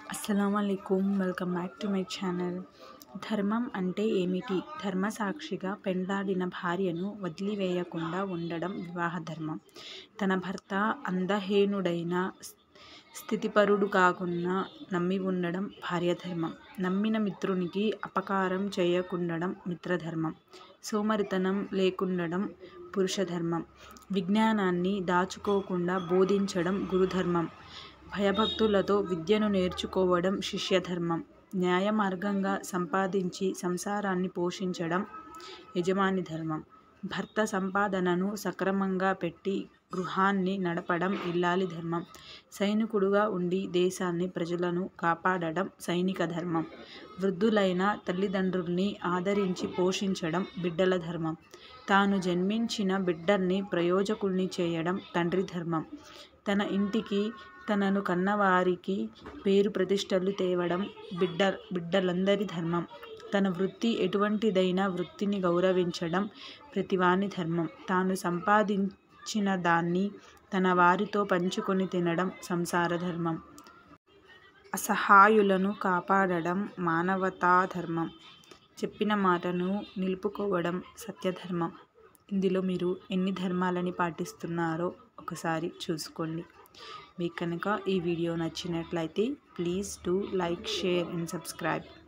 అస్సలామలైకుం welcome back to my channel ధర్మం అంటే ఏమిటి ధర్మసాక్షిగా పెండ్లాడిన భార్యను వదిలివేయకుండా ఉండడం వివాహ ధర్మం తన భర్త అందహీనుడైన స్థితిపరుడు కాకున్నా నమ్మి ఉండడం భార్య ధర్మం నమ్మిన మిత్రునికి అపకారం చేయకుండడం మిత్రధర్మం సోమరితనం లేకుండడం పురుష ధర్మం విజ్ఞానాన్ని దాచుకోకుండా బోధించడం గురుధర్మం భయభక్తులతో విద్యను నేర్చుకోవడం శిష్యధర్మం న్యాయ మార్గంగా సంపాదించి సంసారాన్ని పోషించడం యజమాని ధర్మం భర్త సంపాదనను సక్రమంగా పెట్టి గృహాన్ని నడపడం ఇల్లాలి ధర్మం సైనికుడుగా ఉండి దేశాన్ని ప్రజలను కాపాడడం సైనిక ధర్మం వృద్ధులైన తల్లిదండ్రుల్ని ఆదరించి పోషించడం బిడ్డల ధర్మం తాను జన్మించిన బిడ్డల్ని ప్రయోజకుల్ని చేయడం తండ్రి ధర్మం తన ఇంటికి తనను కన్నవారికి పేరు ప్రతిష్టలు తేవడం బిడ్డ బిడ్డలందరి ధర్మం తన వృత్తి ఎటువంటిదైనా వృత్తిని గౌరవించడం ప్రతివాని ధర్మం తాను సంపాదించిన దాన్ని తన వారితో పంచుకొని తినడం సంసార ధర్మం అసహాయులను కాపాడడం మానవతా ధర్మం చెప్పిన మాటను నిలుపుకోవడం సత్యధర్మం ఇందులో మీరు ఎన్ని ధర్మాలని పాటిస్తున్నారో ఒకసారి చూసుకోండి మీకు కనుక ఈ వీడియో నచ్చినట్లయితే please do like share and subscribe